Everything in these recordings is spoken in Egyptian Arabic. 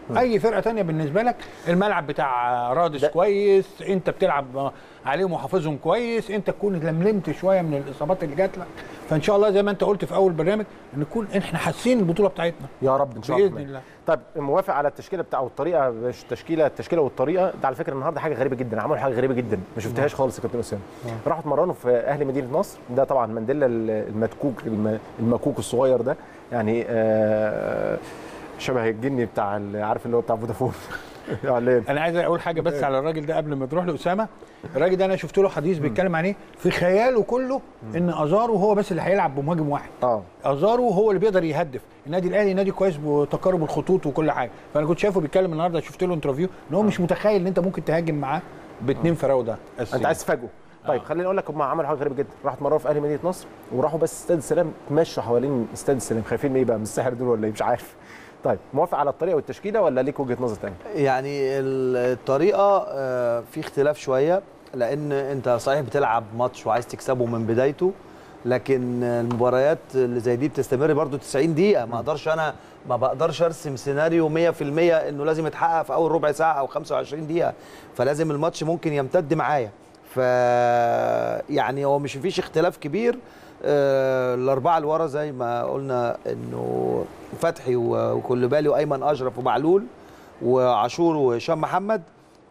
اي فرقه تانية بالنسبه لك الملعب بتاع رادس ده- كويس انت بتلعب عليهم وحافظهم كويس انت تكون لملمت شويه من الاصابات اللي جات لك فان شاء الله زي ما انت قلت في اول برنامج نكون احنا حاسين البطوله بتاعتنا يا رب ان شاء الله باذن الله طيب موافق على التشكيله بتاع والطريقه مش التشكيله التشكيله والطريقه ده على فكره النهارده حاجه غريبه جدا عملوا حاجه غريبه جدا ما شفتهاش خالص يا كابتن اسامه راحوا اتمرنوا في اهل مدينه نصر ده طبعا مانديلا المدكوك الم- المكوك الصغير ده يعني آه شبه الجني بتاع ال- عارف اللي هو بتاع فودافون اعلان انا عايز اقول حاجه بس على الراجل ده قبل ما تروح لاسامه الراجل ده انا شفت له حديث بيتكلم عن ايه في خياله كله ان ازارو هو بس اللي هيلعب بمهاجم واحد اه ازارو هو اللي بيقدر يهدف النادي الاهلي نادي كويس بتقارب الخطوط وكل حاجه فانا كنت شايفه بيتكلم النهارده شفت له انترفيو ان هو مش متخيل ان انت ممكن تهاجم معاه باثنين فراوده انت عايز تفاجئه طيب آه. خليني اقول لك هم عملوا حاجه غريبه جدا راحوا اتمرنوا في اهل مدينه نصر وراحوا بس استاد السلام تمشوا حوالين استاد السلام خايفين من ايه بقى من السحر دول ولا ايه مش عارف طيب موافق على الطريقه والتشكيله ولا ليك وجهه نظر ثانيه يعني الطريقه آه، في اختلاف شويه لان انت صحيح بتلعب ماتش وعايز تكسبه من بدايته لكن المباريات اللي زي دي بتستمر برضو 90 دقيقه ما اقدرش انا ما بقدرش ارسم سيناريو 100% انه لازم يتحقق في اول ربع ساعه او 25 دقيقه فلازم الماتش ممكن يمتد معايا ف يعني هو مش فيش اختلاف كبير آه، الاربعه اللي ورا زي ما قلنا انه فتحي و- وكلبالي وايمن اشرف ومعلول وعاشور وهشام محمد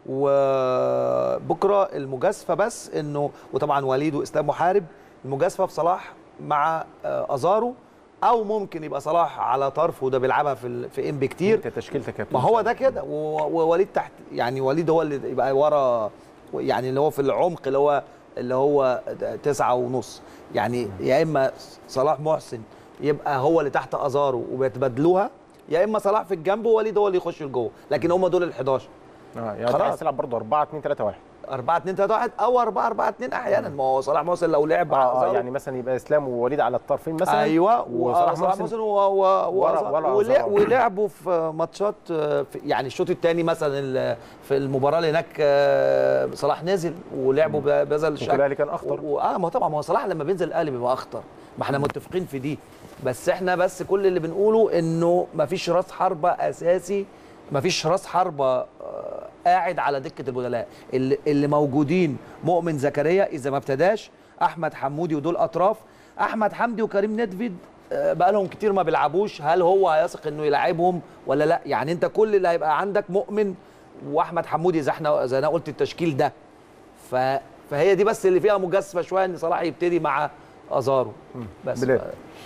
وبكره المجازفه بس انه وطبعا وليد واسلام محارب المجازفه في صلاح مع آه، ازارو او ممكن يبقى صلاح على طرف وده بيلعبها في ال- في ام كتير انت تشكيلتك يا كابتن ما هو ده كده و- ووليد تحت يعني وليد هو اللي يبقى ورا يعني اللي هو في العمق اللي هو اللي هو تسعة ونص يعني يا اما صلاح محسن يبقى هو اللي تحت ازارو وبيتبادلوها يا اما صلاح في الجنب ووليد هو اللي يخش لجوه لكن هم دول ال 11 اه يعني انت خلاص. عايز تلعب برضه 4 2 3 1 4 2 3 1 او 4 4 2 احيانا ما هو صلاح محسن لو لعب مع اه اه أزارو يعني مثلا يبقى اسلام ووليد على الطرفين مثلا ايوه وصلاح وصلاح محسن محسن و- و- ورا- وأزار- ورا ولع- أزار. ولعبوا في ماتشات آه، في- يعني الشوط الثاني مثلا ال- في المباراه اللي هناك آه، صلاح نزل ولعبوا ب- بهذا الشكل الاهلي كان أخطر. و- اه ما طبعا ما هو صلاح لما بينزل الاهلي بيبقى اخطر ما احنا متفقين في دي بس احنا بس كل اللي بنقوله انه ما فيش راس حربه اساسي ما فيش راس حربه آه، قاعد على دكه البدلاء اللي, اللي موجودين مؤمن زكريا اذا ما ابتداش احمد حمودي ودول اطراف احمد حمدي وكريم ندفيد آه، بقالهم كتير ما بيلعبوش هل هو هيثق انه يلعبهم ولا لا يعني انت كل اللي هيبقى عندك مؤمن واحمد حمودي زي احنا زي انا قلت التشكيل ده ف فهي دي بس اللي فيها مجازفه شويه ان صلاح يبتدي مع ازارو بس بلال.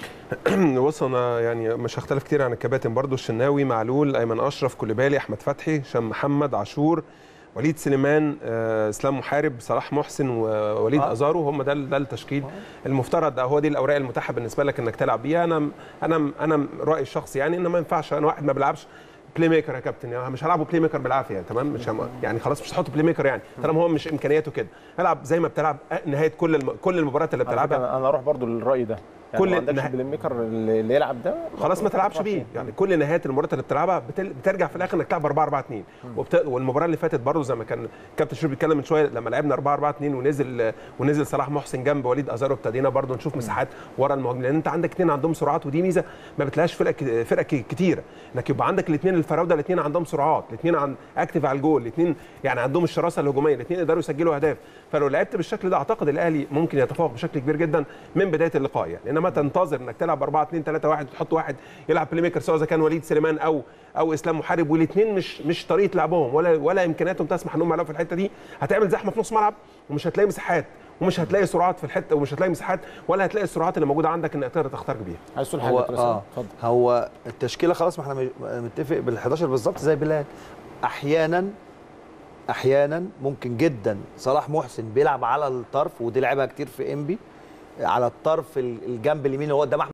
بص انا يعني مش هختلف كتير عن الكباتن برضو الشناوي معلول ايمن اشرف كوليبالي احمد فتحي هشام محمد عاشور وليد سليمان آه، اسلام محارب صلاح محسن ووليد آه. ازارو هم ده ده التشكيل المفترض هو دي الاوراق المتاحه بالنسبه لك انك تلعب بيها انا انا انا رايي الشخصي يعني ان ما ينفعش انا واحد ما بيلعبش بلاي ميكر يا كابتن يعني مش هلعبه بلاي ميكر بالعافيه تمام مش هم يعني خلاص مش هتحط بلاي ميكر يعني طالما هو مش امكانياته كده العب زي ما بتلعب نهايه كل الم... كل المباريات اللي على فكرة بتلعبها انا أنا اروح برضه للراي ده يعني كل ما عندكش نه- بلاي ميكر اللي اللي يلعب ده خلاص ما تلعبش بيه يعني كل نهايات المباريات اللي بتلعبها بتل... بترجع في الاخر انك تلعب 4 4 2 وبت... والمباراه اللي فاتت برضه زي ما كان كابتن شريف بيتكلم من شويه لما لعبنا 4 4 2 ونزل ونزل صلاح محسن جنب وليد ازارو ابتدينا برضه نشوف مساحات ورا المهاجم لان انت عندك اثنين عندهم سرعات ودي ميزه ما بتلاقيش فرق ك- فرق ك- كتيره انك يبقى عندك الاثنين الفراوده الاثنين عندهم سرعات الاثنين عن اكتف على الجول الاثنين يعني عندهم الشراسه الهجوميه الاثنين يقدروا يسجلوا اهداف فلو لعبت بالشكل ده اعتقد الاهلي ممكن يتفوق بشكل كبير جدا من بدايه اللقاء يعني انما تنتظر انك تلعب 4 2 3 1 وتحط واحد يلعب بلاي ميكر سواء اذا كان وليد سليمان او او اسلام محارب والاثنين مش مش طريقه لعبهم ولا ولا امكانياتهم تسمح انهم يلعبوا في الحته دي هتعمل زحمه في نص ملعب ومش هتلاقي مساحات ومش هتلاقي سرعات في الحته ومش هتلاقي مساحات ولا هتلاقي السرعات اللي موجوده عندك انك تقدر تخترق بيها عايز تقول حاجه هو يا كابتن أسامة؟ اه اتفضل هو التشكيله خلاص ما احنا م- متفق بال 11 بالظبط زي بلال احيانا احيانا ممكن جدا صلاح محسن بيلعب على الطرف ودي لعبها كتير في انبي على الطرف ال- الجنب اليمين اللي هو قدام احمد